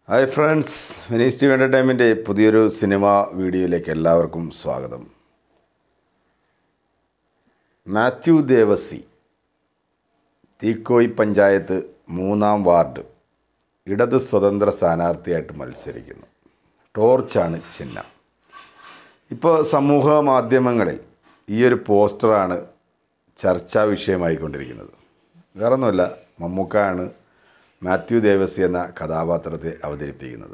hi friends Venice T entertainment പുതിയൊരു സിനിമ വീഡിയോയിലേക്ക് എല്ലാവർക്കും സ്വാഗതം മാത്യു ദേവസി തീക്കോയി പഞ്ചായത്ത് മൂന്നാം വാർഡ് ഇടത് സ്വതന്ത്ര സ്ഥാനാർത്ഥിയായിട്ട് മത്സരിക്കുന്നു ടോർച്ചാണ് ചിഹ്നം ഇപ്പോൾ സമൂഹ മാധ്യമങ്ങളിൽ ഈ ഒരു പോസ്റ്ററാണ് ചർച്ചാ വിഷയമായിക്കൊണ്ടിരിക്കുന്നത് വേറൊന്നുമല്ല മമ്മൂക്കാണ് മാത്യു ദേവസി എന്ന കഥാപാത്രത്തെ അവതരിപ്പിക്കുന്നത്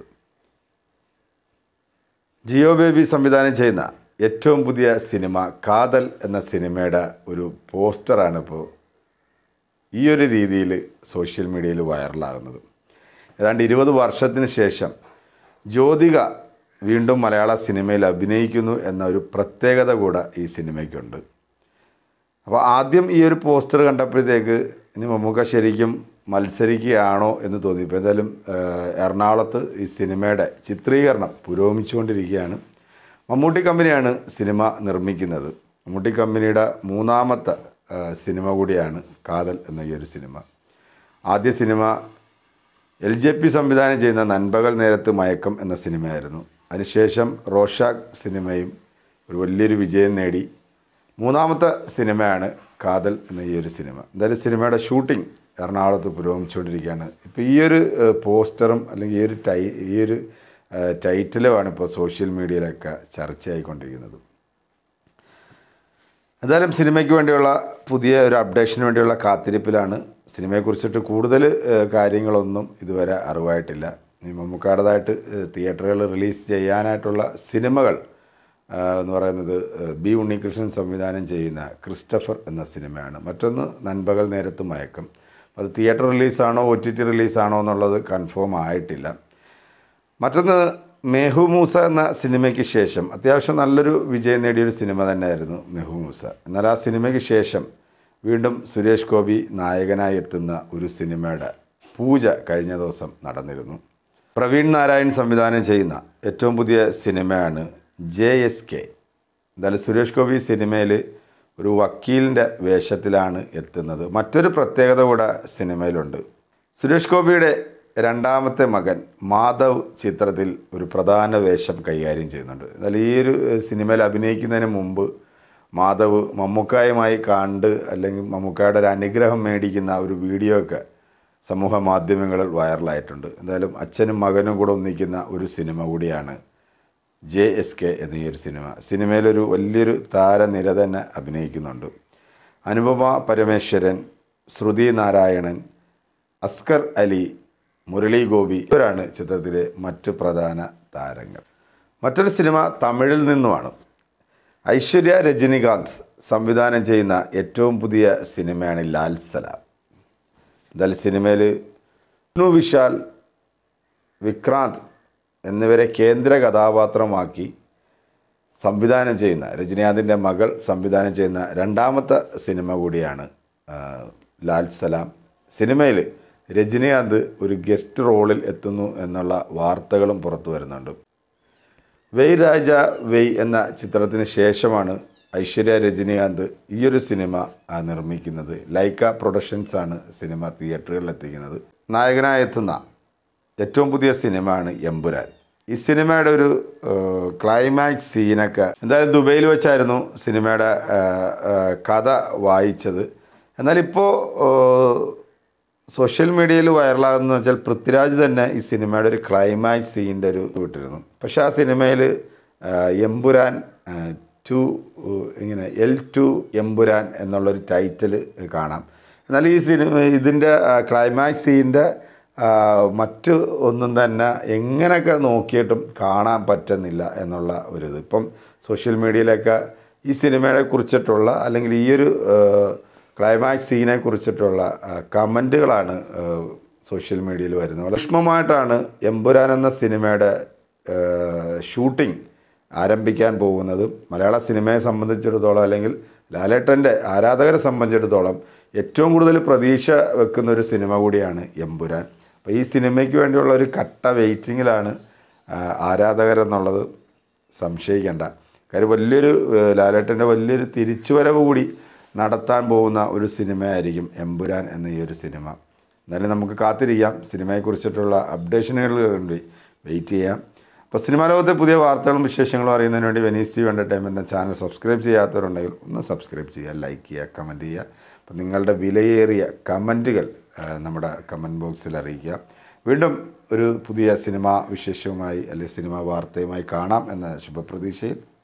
ജിയോ ബേബി സംവിധാനം ചെയ്യുന്ന ഏറ്റവും പുതിയ സിനിമ കാതൽ എന്ന സിനിമയുടെ ഒരു പോസ്റ്ററാണ് ഇപ്പോൾ ഈ ഒരു രീതിയിൽ സോഷ്യൽ മീഡിയയിൽ വൈറലാകുന്നത് ഏതാണ്ട് ഇരുപത് വർഷത്തിന് ശേഷം ജ്യോതിക വീണ്ടും മലയാള സിനിമയിൽ അഭിനയിക്കുന്നു എന്ന ഒരു പ്രത്യേകത കൂടെ ഈ സിനിമയ്ക്കുണ്ട് അപ്പോൾ ആദ്യം ഈ ഒരു പോസ്റ്റർ കണ്ടപ്പോഴത്തേക്ക് ഇനി മമ്മൂക്ക ശരിക്കും മത്സരിക്കുകയാണോ എന്ന് തോന്നി ഇപ്പോൾ എന്തായാലും ഏഹ്, എറണാകുളത്ത് ഈ സിനിമയുടെ ചിത്രീകരണം പുരോഗമിച്ചുകൊണ്ടിരിക്കുകയാണ് മമ്മൂട്ടി കമ്പനിയാണ് സിനിമ നിർമ്മിക്കുന്നത് മമ്മൂട്ടി കമ്പനിയുടെ മൂന്നാമത്തെ ഏഹ്, സിനിമ കൂടിയാണ് കാതൽ എന്ന ഈ ഒരു സിനിമ ആദ്യ സിനിമ എൽ ജെ പി സംവിധാനം ചെയ്യുന്ന നൻപകൽ നേരത്ത് മയക്കം എന്ന സിനിമയായിരുന്നു അതിനുശേഷം റോഷാക്ക് സിനിമയും ഒരു വലിയൊരു വിജയം നേടി മൂന്നാമത്തെ സിനിമയാണ് കാതൽ എന്ന ഈ ഒരു സിനിമ എന്തായാലും സിനിമയുടെ ഷൂട്ടിംഗ് എറണാകുളത്ത് പുരോഗമിച്ചുകൊണ്ടിരിക്കുകയാണ് ഇപ്പോൾ ഈ ഒരു ഏഹ്, പോസ്റ്ററും അല്ലെങ്കിൽ ഈ ഒരു ടൈ ഈ ഒരു ഏഹ്, ടൈറ്റിലുമാണ് ഇപ്പോൾ സോഷ്യൽ മീഡിയയിലൊക്കെ ചർച്ചയായിക്കൊണ്ടിരിക്കുന്നത് എന്തായാലും സിനിമയ്ക്ക് വേണ്ടിയുള്ള പുതിയ ഒരു അപ്ഡേഷന് വേണ്ടിയുള്ള കാത്തിരിപ്പിലാണ് സിനിമയെക്കുറിച്ചിട്ട് കൂടുതൽ ഏഹ്, കാര്യങ്ങളൊന്നും ഇതുവരെ അറിവായിട്ടില്ല ഈ മമ്മൂക്കാടേതായിട്ട് ഏഹ്, തിയേറ്ററുകളിൽ റിലീസ് ചെയ്യാനായിട്ടുള്ള സിനിമകൾ ആഹ്, എന്ന് പറയുന്നത് ഏഹ്, ബി ഉണ്ണികൃഷ്ണൻ സംവിധാനം ചെയ്യുന്ന ക്രിസ്റ്റഫർ എന്ന സിനിമയാണ് മറ്റൊന്ന് നൻപകൽ നേരത്ത് മയക്കം അത് തിയേറ്റർ റിലീസാണോ ഒ ടി ടി റിലീസാണോ എന്നുള്ളത് കൺഫേം ആയിട്ടില്ല മറ്റൊന്ന് മെഹു മൂസ എന്ന സിനിമയ്ക്ക് ശേഷം അത്യാവശ്യം നല്ലൊരു വിജയം നേടിയൊരു സിനിമ തന്നെയായിരുന്നു മെഹു മൂസ എന്നാൽ ആ സിനിമയ്ക്ക് ശേഷം വീണ്ടും സുരേഷ് ഗോപി നായകനായി എത്തുന്ന ഒരു സിനിമയുടെ പൂജ കഴിഞ്ഞ ദിവസം നടന്നിരുന്നു പ്രവീൺ നാരായൺ സംവിധാനം ചെയ്യുന്ന ഏറ്റവും പുതിയ സിനിമയാണ് ജെ എസ് കെ എന്തായാലും സുരേഷ് ഗോപി സിനിമയിൽ ഒരു വക്കീലിൻ്റെ വേഷത്തിലാണ് എത്തുന്നത് മറ്റൊരു പ്രത്യേകത കൂടെ സിനിമയിലുണ്ട് സുരേഷ് ഗോപിയുടെ രണ്ടാമത്തെ മകൻ മാധവ് ചിത്രത്തിൽ ഒരു പ്രധാന വേഷം കൈകാര്യം ചെയ്യുന്നുണ്ട് എന്നാൽ ഈ ഒരു ഏഹ്, സിനിമയിൽ അഭിനയിക്കുന്നതിന് മുമ്പ് മാധവ് മമ്മൂക്കായുമായി കണ്ട് അല്ലെങ്കിൽ മമ്മൂക്കായുടെ ഒരു അനുഗ്രഹം മേടിക്കുന്ന ഒരു വീഡിയോ ഒക്കെ സമൂഹ മാധ്യമങ്ങളിൽ വൈറലായിട്ടുണ്ട് എന്തായാലും അച്ഛനും മകനും കൂടെ ഒന്നിക്കുന്ന ഒരു സിനിമ കൂടിയാണ് ജെ എസ് കെ എന്ന ഈ ഒരു സിനിമ സിനിമയിലൊരു വലിയൊരു താരനിര തന്നെ അഭിനയിക്കുന്നുണ്ട് അനുപമ പരമേശ്വരൻ ശ്രുതി നാരായണൻ അസ്കർ അലി മുരളി ഗോപി ഇവരാണ് ചിത്രത്തിലെ മറ്റ് പ്രധാന താരങ്ങൾ മറ്റൊരു സിനിമ തമിഴിൽ നിന്നുമാണ് ഐശ്വര്യ രജനികാന്ത് സംവിധാനം ചെയ്യുന്ന ഏറ്റവും പുതിയ സിനിമയാണ് ലാൽ സലാം എന്തായാലും സിനിമയിൽ വിഷ്ണു വിശാൽ വിക്രാന്ത് എന്നിവരെ കേന്ദ്ര കഥാപാത്രമാക്കി സംവിധാനം ചെയ്യുന്ന രജനീകാന്തിൻ്റെ മകൾ സംവിധാനം ചെയ്യുന്ന രണ്ടാമത്തെ സിനിമ കൂടിയാണ് ആ, ലാൽ സലാം സിനിമയിൽ രജനീകാന്ത് ഒരു ഗസ്റ്റ് റോളിൽ എത്തുന്നു എന്നുള്ള വാർത്തകളും പുറത്തു വരുന്നുണ്ട് വെയ് രാജ വെയ് എന്ന ചിത്രത്തിന് ശേഷമാണ് ഐശ്വര്യ രജനീകാന്ത് ഈയൊരു സിനിമ ആ, നിർമ്മിക്കുന്നത് ലൈക്ക പ്രൊഡക്ഷൻസ് ആണ് സിനിമ തിയേറ്ററുകളിൽ എത്തിക്കുന്നത് നായകനായി എത്തുന്ന ഏറ്റവും പുതിയ സിനിമയാണ് എമ്പുരാൻ ഈ സിനിമയുടെ ഒരു ഏഹ്, ക്ലൈമാക്സ് സീനൊക്കെ എന്തായാലും ദുബൈയിൽ വെച്ചായിരുന്നു സിനിമയുടെ ഏഹ്, ഏഹ്, കഥ വായിച്ചത് എന്നാൽ ഇപ്പോൾ സോഷ്യൽ മീഡിയയിൽ വൈറലാകുന്ന വെച്ചാൽ പൃഥ്വിരാജ് തന്നെ ഈ സിനിമയുടെ ഒരു ക്ലൈമാക്സ് സീൻ്റെ ഒരു വിട്ടിരുന്നു പക്ഷെ ആ സിനിമയിൽ എമ്പുരാൻ ടു ഇങ്ങനെ എൽ ടു എമ്പുരാൻ എന്നുള്ളൊരു ടൈറ്റിൽ കാണാം എന്നാൽ ഈ സിനിമ ഇതിൻ്റെ ക്ലൈമാക്സ് സീൻ്റെ മറ്റ് ഒന്നും തന്നെ എങ്ങനെയൊക്കെ നോക്കിയിട്ടും കാണാൻ പറ്റുന്നില്ല എന്നുള്ള ഒരു ഇത് ഇപ്പം സോഷ്യൽ മീഡിയയിലൊക്കെ ഈ സിനിമയെ കുറിച്ചിട്ടുള്ള അല്ലെങ്കിൽ ഈ ഒരു ക്ലൈമാക്സ് സീനെ കുറിച്ചിട്ടുള്ള കമൻറ്റുകളാണ് സോഷ്യൽ മീഡിയയിൽ വരുന്നത് വളരെ സൂക്ഷ്മമായിട്ടാണ് എമ്പുരാൻ എന്ന സിനിമയുടെ ഷൂട്ടിംഗ് ആരംഭിക്കാൻ പോകുന്നത് മലയാള സിനിമയെ സംബന്ധിച്ചിടത്തോളം അല്ലെങ്കിൽ ലാലേട്ടൻ്റെ ആരാധകരെ സംബന്ധിച്ചിടത്തോളം ഏറ്റവും കൂടുതൽ പ്രതീക്ഷ വെക്കുന്ന ഒരു സിനിമ കൂടിയാണ് എമ്പുരാൻ അപ്പോൾ ഈ സിനിമയ്ക്ക് വേണ്ടിയുള്ള ഒരു കട്ട വെയിറ്റിങ്ങിലാണ് ആരാധകരെന്നുള്ളത് സംശയിക്കേണ്ട കാര്യം വലിയൊരു ഏഹ്, ലാലേട്ടൻ്റെ വലിയൊരു തിരിച്ചുവരവ് കൂടി നടത്താൻ പോകുന്ന ഒരു സിനിമയായിരിക്കും എമ്പുരാൻ എന്ന ഈ ഒരു സിനിമ എന്നാലും നമുക്ക് കാത്തിരിക്കാം സിനിമയെക്കുറിച്ചിട്ടുള്ള അപ്ഡേഷനുകൾക്ക് വേണ്ടി വെയിറ്റ് ചെയ്യാം അപ്പോൾ സിനിമാ ലോകത്തെ പുതിയ വാർത്തകളും വിശേഷങ്ങളും അറിയുന്നതിന് വേണ്ടി Venice T V entertainment channel subscribe ചെയ്യാത്തവരുണ്ടെങ്കിൽ ഒന്ന് സബ്സ്ക്രൈബ് ചെയ്യുക ലൈക്ക് ചെയ്യുക കമൻറ്റ് ചെയ്യുക അപ്പോൾ നിങ്ങളുടെ വിലയേറിയ കമൻറ്റുകൾ നമ്മുടെ കമൻറ്റ് ബോക്സിൽ അറിയിക്കുക വീണ്ടും ഒരു പുതിയ സിനിമാ വിശേഷവുമായി അല്ലെങ്കിൽ സിനിമാ വാർത്തയുമായി കാണാം എന്ന ശുഭപ്രതീക്ഷയിൽ